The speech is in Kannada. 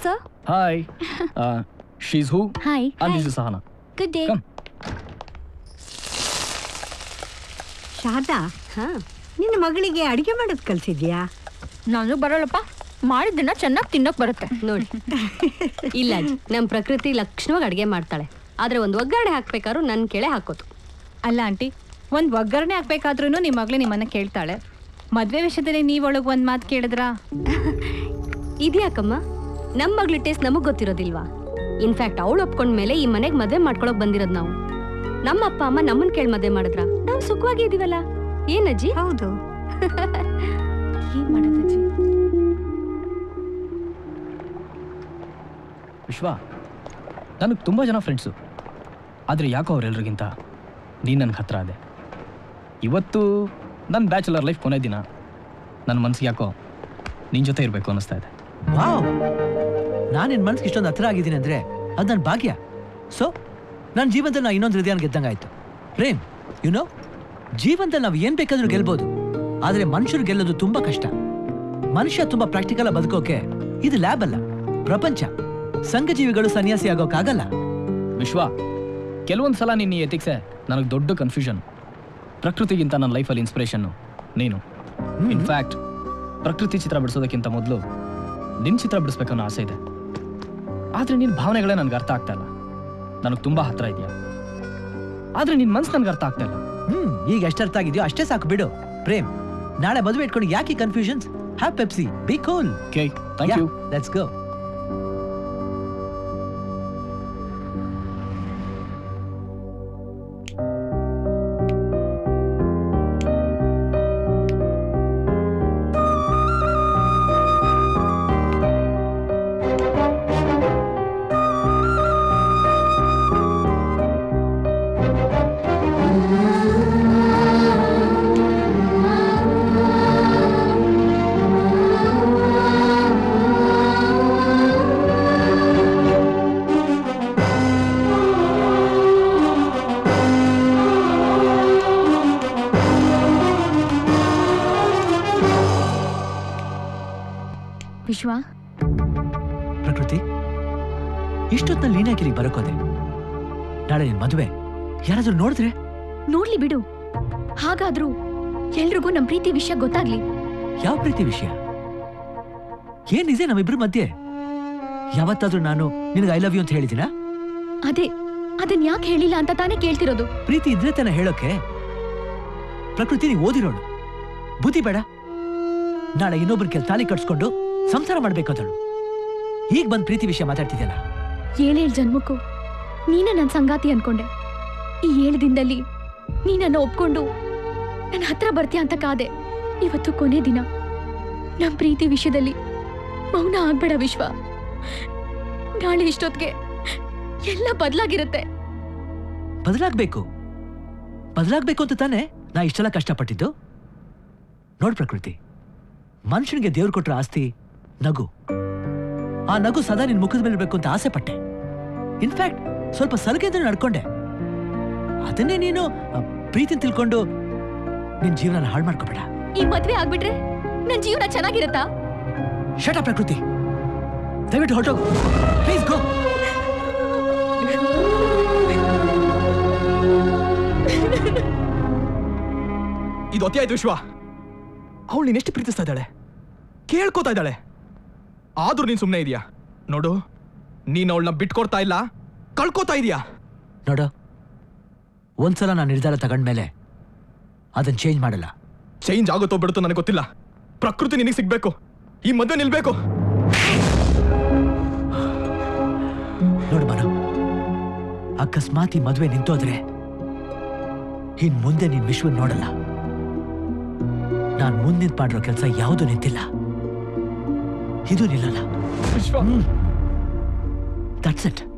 Sir hi she's who hi and this is Sahana good day Come. Sharada ನಿನ್ನ ಮಗಳಿಗೆ ಅಡಿಗೆ ಮಾಡೋದು ಕಲ್ಸಿದ್ಯಾ ನಾನು ಬರಲ್ಲಪ್ಪ ಮಾಡಿದ್ದನ್ನ ಚೆನ್ನಾಗಿ ತಿನ್ನೋಕ್ ಬರುತ್ತೆ ನೋಡಿ ಇಲ್ಲ ಅಜ್ಜಿ, ನಮ್ ಪ್ರಕೃತಿ ಲಕ್ಷಣವಾಗಿ ಅಡಿಗೆ ಮಾಡ್ತಾಳೆ ಆದ್ರೆ ಒಂದು ಒಗ್ಗರಣೆ ಹಾಕ್ಬೇಕಾದ್ರೂ ನನ್ ಕೆಳೆ ಹಾಕೋದು ಅಲ್ಲ ಆಂಟಿ ಒಂದ್ ಒಗ್ಗರಣೆ ಹಾಕ್ಬೇಕಾದ್ರೂ ನಿಮ್ಮ ಮಗಳು ನಿಮ್ಮನ್ನ ಕೇಳ್ತಾಳೆ ಮದ್ವೆ ವಿಷಯದಲ್ಲಿ ನೀವೊಳಗ್ ಒಂದ್ ಮಾತು ಕೇಳಿದ್ರಾ ಇದ್ಯಾಕಮ್ಮ ನಮ್ ಮಗ್ಳ ಟೇಸ್ಟ್ ನಮಗ್ ಗೊತ್ತಿರೋದಿಲ್ವಾ ಇನ್ಫ್ಯಾಕ್ಟ್ ಅವಳು ಒಪ್ಕೊಂಡ್ಮೇಲೆ ಈ ಮನೆಗ್ ಮದ್ವೆ ಮಾಡ್ಕೊಳಕ್ ಬಂದಿರೋದ್ ನಾವು ನಮ್ಮ ಅಪ್ಪ ಅಮ್ಮ ನಮ್ಮನ್ ಕೇಳ್ ಮದ್ವೆ ಮಾಡಿದ್ರ ನಾವು ಸುಖವಾಗಿ ಇದೀವಲ್ಲ ಏನಜ್ಜಿ ಹೌದು ಏನ್ ಮಾಡೋದಜ್ಜಿ ವಿಶ್ವ ನನಗೆ ತುಂಬ ಜನ ಫ್ರೆಂಡ್ಸು ಆದರೆ ಯಾಕೋ ಅವರೆಲ್ರಿಗಿಂತ ನೀನು ನನಗೆ ಹತ್ರ ಅದೆ ಇವತ್ತು ನನ್ನ ಬ್ಯಾಚುಲರ್ ಲೈಫ್ ಕೊನೆ ದಿನ ನನ್ನ ಮನಸ್ಸಿಗೆ ಯಾಕೋ ನಿನ್ನ ಜೊತೆ ಇರಬೇಕು ಅನ್ನಿಸ್ತಾ ಇದೆ ವಾವ್ ನಾನು ನಿನ್ನ ಮನ್ಸಿಗೆ ಇಷ್ಟೊಂದು ಹತ್ರ ಆಗಿದ್ದೀನಿ ಅಂದರೆ ಅದು ನನ್ನ ಭಾಗ್ಯ ಸೊ ನನ್ನ ಜೀವನದಲ್ಲಿ ನಾವು ಇನ್ನೊಂದು ಹೃದಯನ ಗೆದ್ದಂಗಾಯ್ತು ಪ್ರೇಮ್ ಯುನೋ ಜೀವನದಲ್ಲಿ ನಾವು ಏನು ಬೇಕಾದ್ರೂ ಗೆಲ್ಬೋದು ಆದರೆ ಮನುಷ್ಯರು ಗೆಲ್ಲೋದು ತುಂಬ ಕಷ್ಟ ಮನುಷ್ಯ ತುಂಬ ಪ್ರಾಕ್ಟಿಕಲ್ ಬದುಕೋಕೆ ಇದು ಲ್ಯಾಬ್ ಅಲ್ಲ ಪ್ರಪಂಚ ಸಂಘಜೀವಿಗಳು ಸನ್ಯಾಸಿ ಆಗೋಕ್ಕಾಗಲ್ಲ ವಿಶ್ವ ಕೆಲವೊಂದು ಸಲ ನಿನ್ನ ಎಥಿಕ್ಸೆ ನನಗೆ ದೊಡ್ಡ ಕನ್ಫ್ಯೂಷನ್ ಪ್ರಕೃತಿಗಿಂತ ನನ್ನ ಲೈಫಲ್ಲಿ ಇನ್ಸ್ಪಿರೇಷನ್ನು ನೀನು ಇನ್ಫ್ಯಾಕ್ಟ್ ಪ್ರಕೃತಿ ಚಿತ್ರ ಬಿಡಿಸೋದಕ್ಕಿಂತ ಮೊದಲು ನಿನ್ನ ಚಿತ್ರ ಬಿಡಿಸ್ಬೇಕನ್ನೋ ಆಸೆ ಇದೆ ಆದರೆ ನಿನ್ನ ಭಾವನೆಗಳೇ ನನಗೆ ಅರ್ಥ ಆಗ್ತಾ ಇಲ್ಲ ನನಗೆ ತುಂಬ ಹತ್ರ ಇದೆಯಾ ಆದರೆ ನಿನ್ನ ಮನ್ಸು ನನಗೆ ಅರ್ಥ ಆಗ್ತಾ ಇಲ್ಲ ಹ್ಮ್ ಈಗ ಎಷ್ಟು ಅರ್ಥ ಆಗಿದೆಯೋ ಅಷ್ಟೇ ಸಾಕು ಬಿಡು ಪ್ರೇಮ್ ನಾಳೆ ಮದುವೆ ಇಟ್ಕೊಂಡು ಯಾಕೆ confusions have Pepsi be cool okay thank you let's go ವಿಶ್ವ ಪ್ರಕೃತಿ ಇಷ್ಟೊತ್ತಲ್ಲಿ ನೀನ್ಯಾಕಿರಿ ಬರೋಕೋದೆ ನಾಳೆ ನಿನ್ ಮದುವೆ ಯಾರಾದ್ರೂ ನೋಡಿದ್ರೆ ನೋಡ್ಲಿ ಬಿಡು ಹಾಗಾದ್ರೂ ಎಲ್ರಿಗೂ ನಮ್ ಪ್ರೀತಿ ವಿಷಯ ಗೊತ್ತಾಗ್ಲಿ ಯಾವ ಪ್ರೀತಿ ವಿಷಯ ಏನಿದೆ ನಮ್ಮಿಬ್ರ ಮಧ್ಯೆ ಯಾವತ್ತಾದ್ರೂ ನಾನು ನಿನಗೆ ಐ ಲವ್ ಯು ಅಂತ ಹೇಳಿದಿನ ಅದೇ ಅದನ್ ಯಾಕೆ ಹೇಳಿಲ್ಲ ಅಂತ ತಾನೇ ಕೇಳ್ತಿರೋದು ಪ್ರೀತಿ ಇದ್ರೆ ತಾನೆ ಹೇಳೋಕೆ ಪ್ರಕೃತಿ ನೀವು ಓದಿರೋಳು ಬುದ್ಧಿ ಬೇಡ ನಾಳೆ ಇನ್ನೊಬ್ಬರ ಕೆಲ ತಾಲಿ ಕಟ್ಸ್ಕೊಂಡು ಸಂಸಾರ ಮಾಡ್ಬೇಕಾದಳು ಈಗ ಬಂದ್ ಪ್ರೀತಿ ವಿಷಯ ಮಾತಾಡ್ತಿದ್ಯಲ್ಲ ಏಳೇಳ್ ಜನ್ಮಕ್ಕೂ ನೀನೇ ನನ್ ಸಂಗಾತಿ ಅನ್ಕೊಂಡೆ ಈ ಏಳು ದಿನದಲ್ಲಿ ನೀ ನನ್ನ ಒಪ್ಕೊಂಡು ನನ್ನ ಹತ್ರ ಬರ್ತೀಯ ಅಂತ ಕಾದೆ ಇವತ್ತು ಕೊನೆ ದಿನ ನಮ್ ಪ್ರೀತಿ ವಿಷಯದಲ್ಲಿ ಮೌನ ಆಗ್ಬೇಡ ವಿಶ್ವ ನಾಳೆ ಇಷ್ಟೊತ್ತಿಗೆ ಎಲ್ಲ ಬದಲಾಗಿರುತ್ತೆ ಬದಲಾಗ್ಬೇಕು ಬದಲಾಗ್ಬೇಕು ಅಂತ ತಾನೇ ನಾ ಇಷ್ಟೆಲ್ಲ ಕಷ್ಟಪಟ್ಟಿದ್ದು ನೋಡ್ ಪ್ರಕೃತಿ ಮನುಷ್ಯನಿಗೆ ದೇವ್ರು ಕೊಟ್ರ ಆಸ್ತಿ ನಗು ಆ ನಗು ಸದಾ ನಿನ್ ಮುಖದ ಮೇಲೆ ಇರ್ಬೇಕು ಅಂತ ಆಸೆ ಪಟ್ಟೆ ಇನ್ಫ್ಯಾಕ್ಟ್ ಸ್ವಲ್ಪ ಸಲಿಗೆಯಿಂದ ನಡ್ಕೊಂಡೆ ಅದನ್ನೇ ನೀನು ಆ, ಪ್ರೀತಿನ್ ತಿಳ್ಕೊಂಡು ನಿನ್ ಜೀವನ ಹಾಳು ಮಾಡ್ಕೋಬೇಡ ಈ ಮದ್ವೆ ಆಗ್ಬಿಟ್ರೆ ನನ್ ಜೀವನ ಚೆನ್ನಾಗಿರತ್ತಾ ಶಟ ಪ್ರಕೃತಿ ದಯವಿಟ್ಟು ಹೊರಟೋಗು ಪ್ಲೀಸ್ ಗೋ ಇದು ಅತಿ ಆಯ್ತು ವಿಶ್ವ ಅವಳು ನೀನೆಷ್ಟು ಪ್ರೀತಿಸ್ತಾ ಇದ್ದಾಳೆ ಕೇಳ್ಕೊತಾ ಇದ್ದಾಳೆ ಆದ್ರೂ ನೀನ್ ಸುಮ್ಮನೆ ಇದೆಯಾ ನೋಡು ನೀನ್ ಅವಳನ್ನ ಬಿಟ್ಕೊಡ್ತಾ ಇಲ್ಲ ಕಳ್ಕೊತಾ ಇದೀಯಾ ನೋಡು ಒಂದ್ಸಲ ನಾನು ನಿರ್ಧಾರ ತಗೊಂಡ್ಮೇಲೆ ಅದನ್ನ ಚೇಂಜ್ ಮಾಡಲ್ಲ ಚೇಂಜ್ ಆಗುತ್ತೋ ಬಿಡುತ್ತೋ ನನಗೆ ಗೊತ್ತಿಲ್ಲ ಪ್ರಕೃತಿ ನಿನಗೆ ಸಿಗ್ಬೇಕು ಈ ಮದುವೆ ನಿಲ್ಬೇಕು ನೋಡು ಮನು ಅಕಸ್ಮಾತ್ ಈ ಮದುವೆ ನಿಂತೋದ್ರೆ ಇನ್ ಮುಂದೆ ನೀನ್ ವಿಶ್ವ ನೋಡಲ್ಲ ನಾನ್ ಮುಂದೆ ಮಾಡಿರೋ ಕೆಲಸ ಯಾವುದು ನಿಂತಿಲ್ಲ ಇದು ನಿಲ್ಲಲ್ಲ ವಿಶ್ವ ದಟ್ಸ್ ಇಟ್